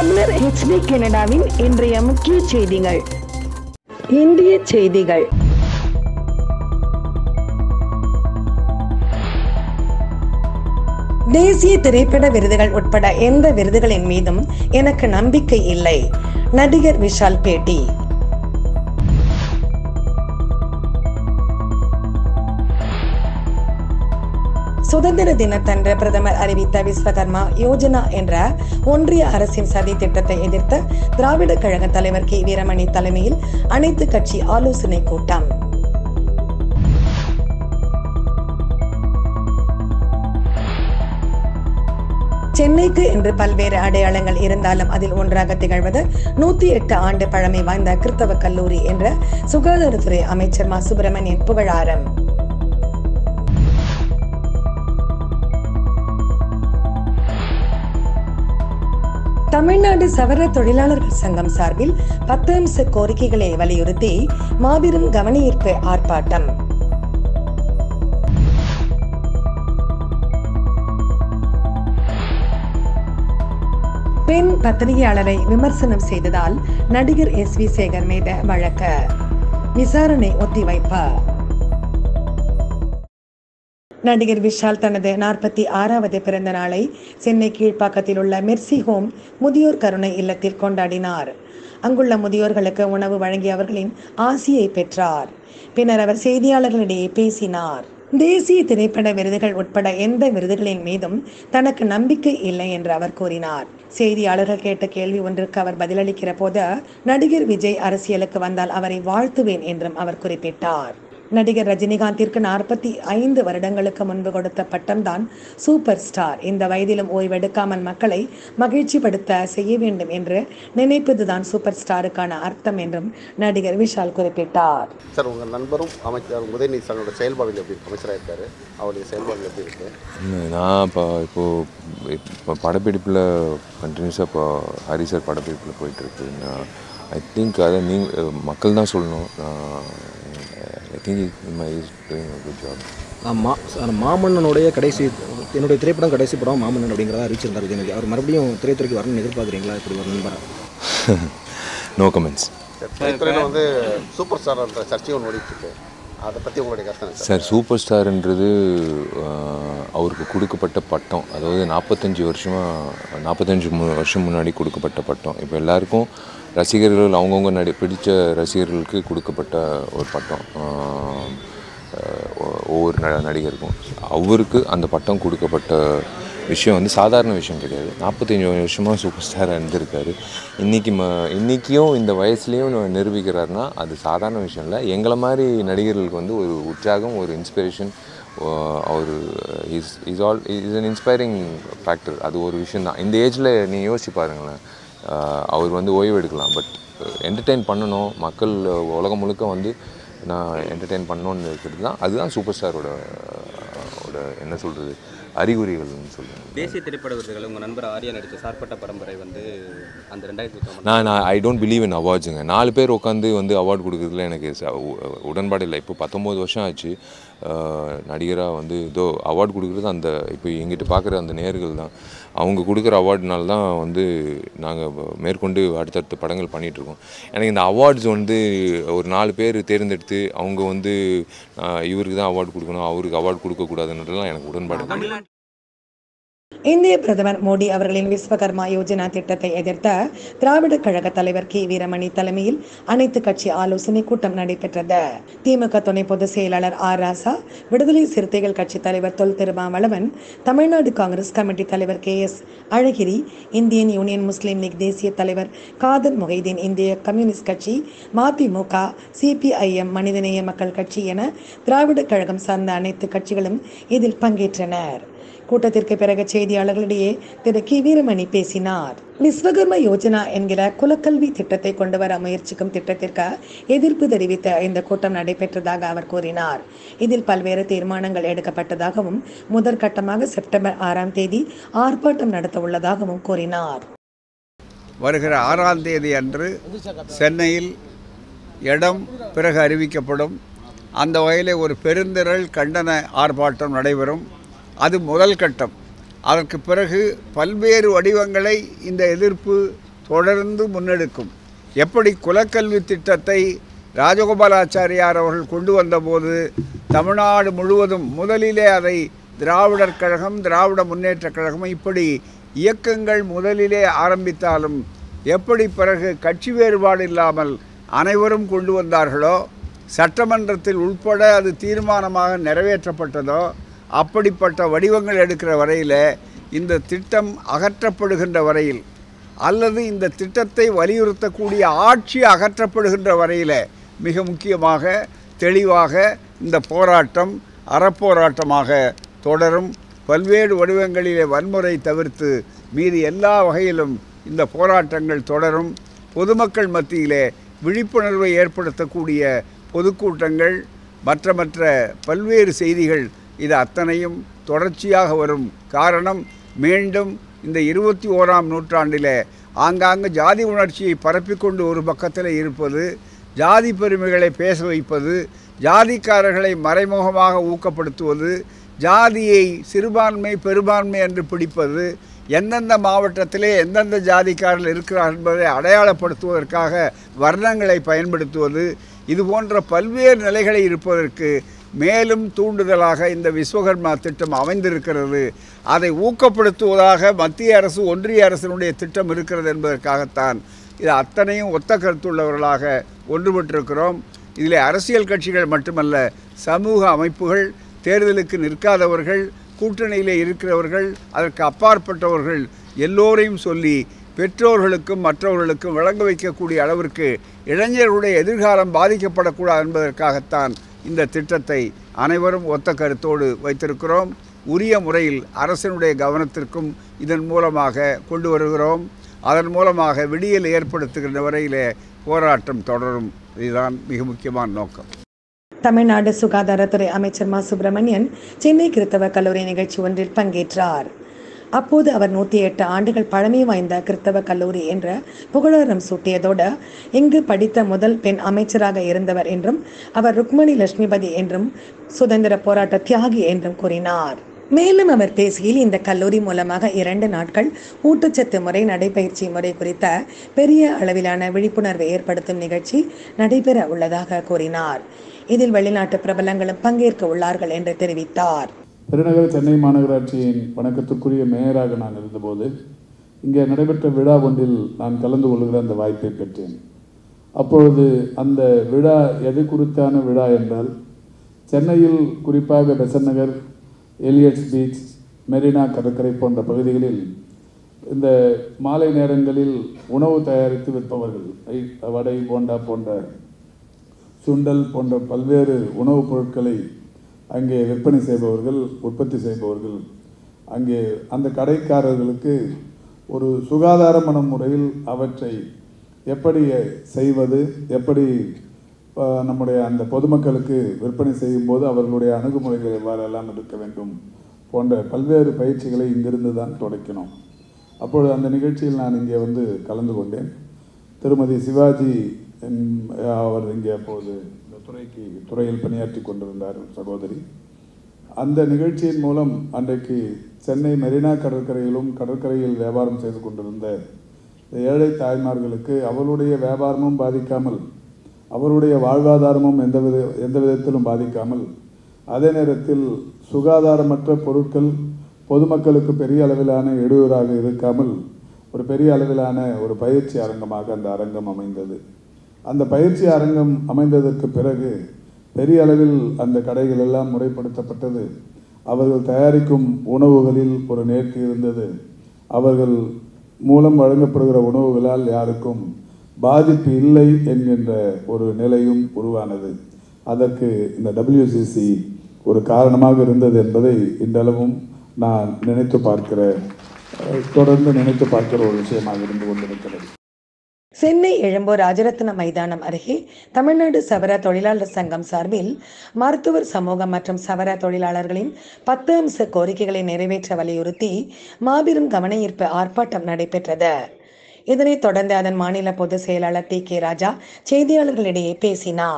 தமிழர் ஹெச்டி கனடாவின் இன்றைய முக்கிய செய்திகள் இந்திய செய்திகள் தேசிய திரைப்பட விருதுகள் உட்பட எந்த விருதுகளின் மீதும் எனக்கு நம்பிக்கை இல்லை நடிகர் விஷால் பேட்டி சுதந்திர தினத்தன்று பிரதமர் அறிவித்த விஸ்வகர்மா யோஜனா என்ற ஒன்றிய அரசின் சதி திட்டத்தை எதிர்த்த திராவிட கழக தலைவர் கே வீரமணி தலைமையில் அனைத்து கட்சி ஆலோசனை கூட்டம் சென்னைக்கு என்று பல்வேறு அடையாளங்கள் இருந்தாலும் அதில் ஒன்றாக திகழ்வது நூத்தி எட்டு ஆண்டு பழமை வாய்ந்த கிறிஸ்தவ கல்லூரி என்ற சுகாதாரத்துறை அமைச்சர் மா சுப்பிரமணியன் புகழாரம் தமிழ்நாடு சவர தொழிலாளர்கள் சங்கம் சார்பில் பத்து அம்ச கோரிக்கைகளை வலியுறுத்தி மாபெரும் கவனஈர்ப்பு ஆர்ப்பாட்டம் பெண் பத்திரிகையாளரை விமர்சனம் செய்ததால் நடிகர் எஸ் வி சேகர் மீது வழக்கு விசாரணை ஒத்திவைப்பு நடிகர் விஷால் தனது நாற்பத்தி ஆறாவது பிறந்த நாளை சென்னை கீழ்ப்பாக்கத்தில் உள்ள மெர்சி ஹோம் முதியோர் கருணை இல்லத்தில் கொண்டாடினார் அங்குள்ள முதியோர்களுக்கு உணவு வழங்கி அவர்களின் ஆசியை பெற்றார் பின்னர் அவர் செய்தியாளர்களிடையே பேசினார் தேசிய திரைப்பட விருதுகள் உட்பட எந்த விருதுகளின் மீதும் தனக்கு நம்பிக்கை இல்லை என்று அவர் கூறினார் செய்தியாளர்கள் கேட்ட கேள்வி ஒன்றுக்கு அவர் பதிலளிக்கிற போது நடிகர் விஜய் அரசியலுக்கு வந்தால் அவரை வாழ்த்துவேன் என்றும் அவர் குறிப்பிட்டார் நடிகர் ரஜினிகாந்திற்கு நாற்பத்தி ஐந்து வருடங்களுக்கு முன்பு கொடுத்த பட்டம்தான் சூப்பர் ஸ்டார் இந்த வயதிலும் ஓய்வெடுக்காமல் மக்களை மகிழ்ச்சிப்படுத்த செய்ய வேண்டும் என்று நினைப்பதுதான் சூப்பர் ஸ்டாருக்கான அர்த்தம் என்றும் நடிகர் விஷால் குறிப்பிட்டார் சார் உங்கள் நண்பரும் அமைச்சர் உதயநிதி ஸ்டாலினோட செயல்பாடுகள் எப்படி இருக்கு? அமைச்சரா இருக்காரு அவருடைய செயல்பாடுகள் எப்படி இருக்கு ம், நான் இப்போ இப்போது இப்போ படப்பிடிப்பில் கண்டினியூஸாக இப்போ ஹரி சார் படப்பிடிப்பில் போயிட்டுருக்கு நான் ஐ திங்க் அதை நீங்கள் மக்கள் தான் சொல்லணும் I think my is doing good job மா அந்த மாமன்னனுடைய கடைசி என்னுடைய திரைப்படம் கடைசி படம் மாமன்னன் அப்படிங்கிறத அறிவிச்சிருந்தார் விஜயநிதி அவர் மறுபடியும் திரைத்துறைக்கு வரணும்னு எதிர்பார்க்குறீங்களா இப்படி ஒரு நண்பரா நோ கமெண்ட்ஸ் சார் திரைத்துறையில் வந்து சூப்பர் ஸ்டார்ன்ற சர்ச்சையும் ஒன்று ஓடிட்டு இருக்கு அதை பற்றி உங்களுடைய கருத்து என்ன சார் சார் சூப்பர் ஸ்டார்ன்றது ஆஹ், அவருக்கு கொடுக்கப்பட்ட பட்டம் அதாவது நாற்பத்தஞ்சு வருஷமாக நாற்பத்தஞ்சு மு வருஷம் முன்னாடி கொடுக்கப்பட்ட பட்டம் இப்போ எல்லாருக்கும் ரசிகர்கள் அவங்கவுங்க நடி பிடிச்ச ரசிகர்களுக்கு கொடுக்கப்பட்ட ஒரு பட்டம் ஆஹ், ஆஹ், ஒ- ஒவ்வொரு ந நடிகருக்கும் அவருக்கு அந்த பட்டம் கொடுக்கப்பட்ட விஷயம் வந்து சாதாரண விஷயம் கிடையாது நாற்பத்தஞ்சு வருஷமாக சூப்பர் ஸ்டாராக இருந்திருக்காரு இன்றைக்கி ம இன்றைக்கியும் இந்த வயசுலேயும் நிரூபிக்கிறாருன்னா அது சாதாரண விஷயம் இல்லை எங்களை மாதிரி நடிகர்களுக்கு வந்து ஒரு உற்சாகம் ஒரு இன்ஸ்பிரேஷன் அவர் is is all is an inspiring factor அது ஒரு விஷயம் தான் இந்த ஏஜில் நீங்கள் யோசிச்சு பாருங்களேன் ஆஹ் அவர் வந்து ஓய்வு எடுக்கலாம் பட் என்டர்டெயின் பண்ணணும் மக்கள் உலகம் முழுக்க வந்து நான் என்டர்டெயின் பண்ணணும்னு இருக்கிறது தான் அதுதான் சூப்பர் ஸ்டாரோட ஓட என்ன சொல்கிறது அறிகுறிகள்னு சொல்லுவேன் தேசிய திரைப்பட விருதுகள் உங்கள் நண்பர் ஆர்யா நடித்த சார்பட்ட பரம்பரை வந்து அந்த ரெண்டாயிரத்தி பத்தொம்பது நான் நான் ஐ டோன்ட் பிலீவ் இன் அவார்ட்ஸுங்க நாலு பேர் உட்காந்து வந்து அவார்டு கொடுக்குறதுல எனக்கு ச- உ- உடன்பாடு இல்லை இப்போ பத்தொம்போது வருஷம் ஆச்சு நடிகராக வந்து இதோ அவார்டு கொடுக்குறது அந்த இப்போ எங்கிட்ட பார்க்குற அந்த நேர்கள் தான் அவங்க கொடுக்குற அவார்டுனால தான் வந்து நாங்கள் மேற்கொண்டு அடுத்தடுத்த படங்கள் பண்ணிகிட்ருக்கோம் எனக்கு இந்த அவார்ட்ஸ் வந்து ஒரு நாலு பேர் தேர்ந்தெடுத்து அவங்க வந்து ஆஹ், இவருக்கு தான் அவார்டு கொடுக்கணும் அவருக்கு அவார்டு கொடுக்கக்கூடாதுன்றதுலாம் எனக்கு உடன்பாடு இல்லை. இந்திய பிரதமர் மோடி அவர்களின் விஸ்வகர்மா யோஜனா திட்டத்தை எதிர்த்த திராவிட கழக தலைவர் கே வீரமணி தலைமையில் அனைத்து கட்சி ஆலோசனை கூட்டம் நடைபெற்றது திமுக துணை பொதுச் செயலாளர் ஆர் ராசா விடுதலை சிறுத்தைகள் கட்சி தலைவர் தொல் திருமாவளவன் தமிழ்நாடு காங்கிரஸ் கமிட்டி தலைவர் கே எஸ் அழகிரி இந்தியன் யூனியன் முஸ்லீம் லீக் தேசிய தலைவர் காதர் மொஹிதீன் இந்திய கம்யூனிஸ்ட் கட்சி மதிமுக சிபிஐஎம் மனிதநேய மக்கள் கட்சி என திராவிட கழகம் சார்ந்த அனைத்து கட்சிகளும் இதில் பங்கேற்றனர் கூட்டத்திற்கு பிறகு செய்தியாளர்களிடையே திரு கி வீரமணி பேசினார் விஸ்வகர்ம யோஜனா என்கிற குலக்கல்வி திட்டத்தை கொண்டு வர முயற்சிக்கும் திட்டத்திற்கு எதிர்ப்பு தெரிவித்த இந்த கூட்டம் நடைபெற்றதாக அவர் கூறினார் இதில் பல்வேறு தீர்மானங்கள் எடுக்கப்பட்டதாகவும் முதற்கட்டமாக செப்டம்பர் ஆறாம் தேதி ஆர்ப்பாட்டம் நடத்த உள்ளதாகவும் கூறினார் வருகிற ஆறாம் தேதி அன்று சென்னையில் இடம் பிறகு அறிவிக்கப்படும் அந்த வகையில் ஒரு பெருந்திரள் கண்டன ஆர்ப்பாட்டம் நடைபெறும் அது முதல் கட்டம் அதற்கு பிறகு பல்வேறு வடிவங்களை இந்த எதிர்ப்பு தொடர்ந்து முன்னெடுக்கும் எப்படி குலக்கல்வி திட்டத்தை ராஜகோபாலாச்சாரியார் அவர்கள் கொண்டு வந்தபோது தமிழ்நாடு முழுவதும் முதலிலே அதை திராவிடர் கழகம் திராவிட முன்னேற்றக் கழகம் இப்படி இயக்கங்கள் முதலிலே ஆரம்பித்தாலும் எப்படி பிறகு கட்சி வேறுபாடு இல்லாமல் அனைவரும் கொண்டு வந்தார்களோ சட்டமன்றத்தில் உட்பட அது தீர்மானமாக நிறைவேற்றப்பட்டதோ அப்படிப்பட்ட வடிவங்கள் எடுக்கிற வரையில் இந்த திட்டம் அகற்றப்படுகின்ற வரையில் அல்லது இந்த திட்டத்தை வலியுறுத்தக்கூடிய ஆட்சி அகற்றப்படுகின்ற வரையில் மிக முக்கியமாக தெளிவாக இந்த போராட்டம் அறப்போராட்டமாக தொடரும் பல்வேறு வடிவங்களிலே வன்முறை தவிர்த்து மீதி எல்லா வகையிலும் இந்த போராட்டங்கள் தொடரும் பொதுமக்கள் மத்தியிலே விழிப்புணர்வை ஏற்படுத்தக்கூடிய பொதுக்கூட்டங்கள் மற்ற மற்ற பல்வேறு செய்திகள் இது அத்தனையும் தொடர்ச்சியாக வரும் காரணம் மீண்டும் இந்த இருபத்தி ஓராம் நூற்றாண்டிலே ஆங்காங்கு ஜாதி உணர்ச்சியை பரப்பிக்கொண்டு ஒரு பக்கத்தில் இருப்பது ஜாதி பெருமைகளை பேச வைப்பது ஜாதிக்காரர்களை மறைமுகமாக ஊக்கப்படுத்துவது ஜாதியை சிறுபான்மை பெரும்பான்மை என்று பிடிப்பது எந்தெந்த மாவட்டத்திலே எந்தெந்த ஜாதிக்காரர்கள் இருக்கிறார் என்பதை அடையாளப்படுத்துவதற்காக வர்ணங்களை பயன்படுத்துவது இது போன்ற பல்வேறு நிலைகளை இருப்பதற்கு மேலும் தூண்டுதலாக இந்த விஸ்வகர்மா திட்டம் அமைந்திருக்கிறது அதை ஊக்கப்படுத்துவதாக மத்திய அரசு ஒன்றிய அரசினுடைய திட்டம் இருக்கிறது என்பதற்காகத்தான் இது அத்தனையும் ஒத்த கருத்துள்ளவர்களாக ஒன்றுபட்டிருக்கிறோம் இதில் அரசியல் கட்சிகள் மட்டுமல்ல சமூக அமைப்புகள் தேர்தலுக்கு நிற்காதவர்கள் கூட்டணியிலே இருக்கிறவர்கள் அதற்கு அப்பாற்பட்டவர்கள் எல்லோரையும் சொல்லி பெற்றோர்களுக்கும் மற்றவர்களுக்கும் விளங்க வைக்கக்கூடிய அளவிற்கு இளைஞர்களுடைய எதிர்காலம் பாதிக்கப்படக்கூடாது என்பதற்காகத்தான் இந்த திட்டத்தை அனைவரும் ஒத்த கருத்தோடு வைத்திருக்கிறோம் உரிய முறையில் அரசினுடைய கவனத்திற்கும் இதன் மூலமாக கொண்டு வருகிறோம் அதன் மூலமாக விடியல் ஏற்படுத்துகின்ற வரையிலே போராட்டம் தொடரும் இதுதான் மிக முக்கியமான நோக்கம் தமிழ்நாடு சுகாதாரத்துறை அமைச்சர் மா சுப்பிரமணியன் சென்னை கிறித்தவ கல்லூரி நிகழ்ச்சி ஒன்றில் பங்கேற்றார் அப்போது அவர் நூற்றி எட்டு ஆண்டுகள் பழமை வாய்ந்த கிறித்தவ கல்லூரி என்ற புகழாரம் சூட்டியதோடு இங்கு படித்த முதல் பெண் அமைச்சராக இருந்தவர் என்றும் அவர் ருக்மணி லட்சுமிபதி என்றும் சுதந்திர போராட்ட தியாகி என்றும் கூறினார் மேலும் அவர் பேசுகையில் இந்த கல்லூரி மூலமாக இரண்டு நாட்கள் ஊட்டச்சத்து முறை நடைபயிற்சி முறை குறித்த பெரிய அளவிலான விழிப்புணர்வை ஏற்படுத்தும் நிகழ்ச்சி நடைபெற உள்ளதாக கூறினார் இதில் வெளிநாட்டு பிரபலங்களும் பங்கேற்க உள்ளார்கள் என்று தெரிவித்தார் பெருநகர சென்னை மாநகராட்சியின் வணக்கத்துக்குரிய மேயராக நான் இருந்தபோது இங்கே நடைபெற்ற விழா ஒன்றில் நான் கலந்து கொள்கிற அந்த வாய்ப்பை பெற்றேன் அப்பொழுது அந்த விழா எது குறித்தான விழா என்றால் சென்னையில் குறிப்பாக பெசன் நகர் எலியட்ஸ் பீச் மெரினா கடற்கரை போன்ற பகுதிகளில் இந்த மாலை நேரங்களில் உணவு தயாரித்து விற்பவர்கள் ஐ- வடை போண்டா போன்ற சுண்டல் போன்ற பல்வேறு உணவுப் பொருட்களை அங்கே விற்பனை செய்பவர்கள் உற்பத்தி செய்பவர்கள் அங்கே அந்த கடைக்காரர்களுக்கு ஒரு சுகாதாரமான முறையில் அவற்றை எப்படி செய்வது எப்படி அஹ், நம்முடைய அந்த பொதுமக்களுக்கு விற்பனை செய்யும் போது அவர்களுடைய அணுகுமுறைகள் எவ்வாறெல்லாம் இருக்க வேண்டும் போன்ற பல்வேறு பயிற்சிகளை இங்கிருந்து தான் தொடக்கினோம் அப்பொழுது அந்த நிகழ்ச்சியில் நான் இங்கே வந்து கலந்து கொண்டேன் திருமதி சிவாஜி என்- அவர் இங்கே அப்போது இந்த துறைக்கு துறையில் பணியாற்றி கொண்டிருந்தார் சகோதரி அந்த நிகழ்ச்சியின் மூலம் அன்றைக்கு சென்னை மெரினா கடற்கரையிலும் கடற்கரையில் வியாபாரம் செய்து கொண்டிருந்த இந்த ஏழை தாய்மார்களுக்கு அவருடைய வியாபாரமும் பாதிக்காமல் அவருடைய வாழ்வாதாரமும் எந்த வித எந்த விதத்திலும் பாதிக்காமல் அதே நேரத்தில் சுகாதாரமற்ற பொருட்கள் பொதுமக்களுக்கு பெரிய அளவிலான இடையூறாக இருக்காமல் ஒரு பெரிய அளவிலான ஒரு பயிற்சி அரங்கமாக அந்த அரங்கம் அமைந்தது அந்த பயிற்சி அரங்கம் அமைந்ததற்கு பிறகு பெரிய அளவில் அந்த கடைகள் எல்லாம் முறைப்படுத்தப்பட்டது அவர்கள் தயாரிக்கும் உணவுகளில் ஒரு நேர்த்தி இருந்தது அவர்கள் மூலம் வழங்கப்படுகிற உணவுகளால் யாருக்கும் பாதிப்பு இல்லை என்கின்ற ஒரு நிலையும் உருவானது அதற்கு இந்த டபிள்யூசிசி ஒரு காரணமாக இருந்தது என்பதை இன்றளவும் நான் நினைத்து பார்க்கிற அஹ், தொடர்ந்து நினைத்து பார்க்கிற ஒரு விஷயமாக இருந்து கொண்டிருக்கிறது சென்னை எழும்பூர் ராஜரத்ன மைதானம் அருகே தமிழ்நாடு சவர தொழிலாளர் சங்கம் சார்பில் மருத்துவர் சமூகம் மற்றும் சவர தொழிலாளர்களின் பத்து அம்ச கோரிக்கைகளை நிறைவேற்ற வலியுறுத்தி மாபெரும் கவன ஈர்ப்பு ஆர்ப்பாட்டம் நடைபெற்றது இதனைத் தொடர்ந்து அதன் மாநில பொதுச் செயலாளர் டி கே ராஜா செய்தியாளர்களிடையே பேசினார்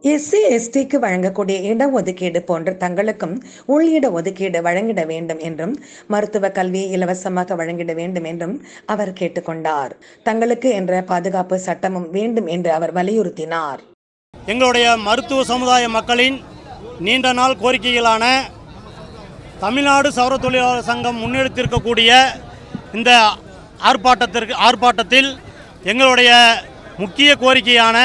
எஸ்சி எஸ்டிக்கு வழங்கக்கூடிய இடஒதுக்கீடு போன்று தங்களுக்கும் உள்இட ஒதுக்கீடு வழங்கிட வேண்டும் என்றும் மருத்துவ கல்வியை இலவசமாக வழங்கிட வேண்டும் என்றும் அவர் கேட்டுக்கொண்டார் தங்களுக்கு என்ற பாதுகாப்பு சட்டமும் வேண்டும் என்று அவர் வலியுறுத்தினார் எங்களுடைய மருத்துவ சமுதாய மக்களின் நீண்ட நாள் கோரிக்கைகளான தமிழ்நாடு சௌர தொழிலாளர் சங்கம் முன்னெடுத்திருக்கக்கூடிய இந்த ஆர்ப்பாட்டத்திற்கு ஆர்ப்பாட்டத்தில் எங்களுடைய முக்கிய கோரிக்கையான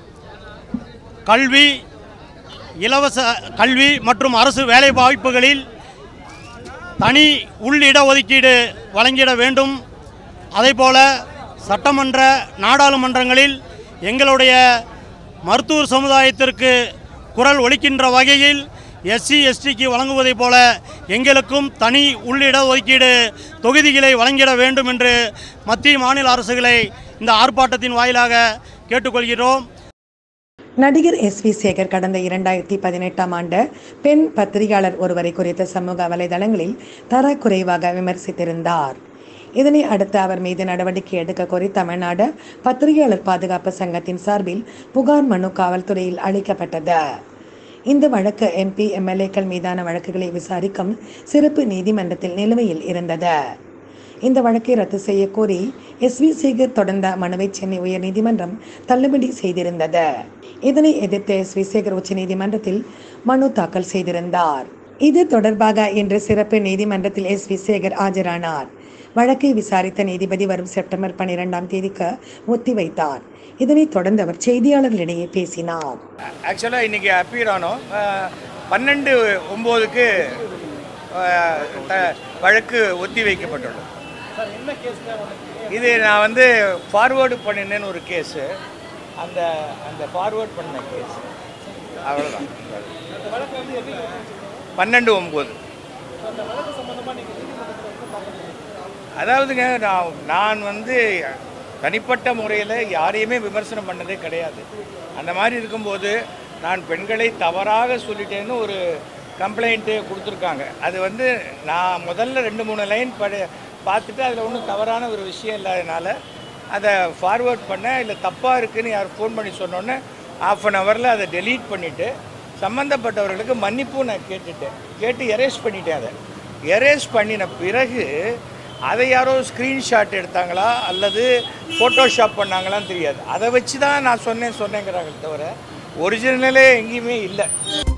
கல்வி இலவச கல்வி மற்றும் அரசு வேலை வாய்ப்புகளில் தனி உள் இடஒதுக்கீடு வழங்கிட வேண்டும் அதேபோல சட்டமன்ற நாடாளுமன்றங்களில் எங்களுடைய மருத்துவர் சமுதாயத்திற்கு குரல் ஒலிக்கின்ற வகையில் எஸ்சி எஸ்டிக்கு வழங்குவதைப் போல எங்களுக்கும் தனி உள்ளிட ஒதுக்கீடு தொகுதிகளை வழங்கிட வேண்டும் என்று மத்திய மாநில அரசுகளை இந்த ஆர்ப்பாட்டத்தின் வாயிலாக கேட்டுக்கொள்கிறோம் நடிகர் எஸ் வி சேகர் கடந்த இரண்டாயிரத்தி பதினெட்டாம் ஆண்டு பெண் பத்திரிகையாளர் ஒருவரை குறித்த சமூக வலைதளங்களில் தரக்குறைவாக விமர்சித்திருந்தார் இதனை அடுத்து அவர் மீது நடவடிக்கை எடுக்க கோரி தமிழ்நாடு பத்திரிகையாளர் பாதுகாப்பு சங்கத்தின் சார்பில் புகார் மனு காவல்துறையில் அளிக்கப்பட்டது இந்த வழக்கு எம்பி எம்எல்ஏக்கள் மீதான வழக்குகளை விசாரிக்கும் சிறப்பு நீதிமன்றத்தில் நிலுவையில் இருந்தது இந்த வழக்கை ரத்து செய்ய கோரி எஸ் வி சேகர் தொடர்ந்த மனுவை சென்னை உயர்நீதிமன்றம் தள்ளுபடி செய்திருந்தது இதனை எதிர்த்து எஸ் வி சேகர் உச்சநீதிமன்றத்தில் மனு தாக்கல் செய்திருந்தார் இது தொடர்பாக இன்று சிறப்பு நீதிமன்றத்தில் எஸ் வி சேகர் ஆஜரானார் வழக்கை விசாரித்த நீதிபதி வரும் செப்டம்பர் பன்னிரெண்டாம் தேதிக்கு ஒத்திவைத்தார் இதனைத் தொடர்ந்து அவர் செய்தியாளர்களிடையே பேசினார் ஆக்சுவலாக இன்றைக்கி அப்பீர் ஆனோம் அஹ், பன்னெண்டு ஒம்போதுக்கு அஹ், த- வழக்கு ஒத்தி வைக்கப்பட்டுள்ளது இது நான் வந்து ஃபார்வேர்டு பண்ணினேன்னு ஒரு கேஸு அந்த அந்த ஃபார்வேர்ட் பண்ண கேஸ் அவ்வளோதான் பன்னெண்டு ஒம்பது அதாவதுங்க நான் நான் வந்து தனிப்பட்ட முறையில் யாரையுமே விமர்சனம் பண்ணதே கிடையாது அந்த மாதிரி இருக்கும்போது நான் பெண்களை தவறாக சொல்லிட்டேன்னு ஒரு கம்ப்ளைண்ட்டு கொடுத்துருக்காங்க அது வந்து நான் முதல்ல ரெண்டு மூணு லைன் படி பார்த்துட்டு அதில் ஒன்றும் தவறான ஒரு விஷயம் இல்லாதனால அதை ஃபார்வேர்ட் பண்ண இல்லை தப்பாக இருக்குன்னு யார் ஃபோன் பண்ணி சொன்னோன்னே ஆஃப் அன் ஹவரில் அதை டெலீட் பண்ணிவிட்டு சம்மந்தப்பட்டவர்களுக்கு மன்னிப்பும் நான் கேட்டுட்டேன் கேட்டு எரேஸ் பண்ணிட்டேன் அதை எரேஸ் பண்ணின பிறகு அதை யாரோ ஸ்க்ரீன்ஷாட் எடுத்தாங்களா அல்லது ஃபோட்டோஷாப் பண்ணாங்களான்னு தெரியாது அதை வச்சு தான் நான் சொன்னேன் சொன்னேங்கிறாங்க தவிர ஒரிஜினலே எங்கேயுமே இல்லை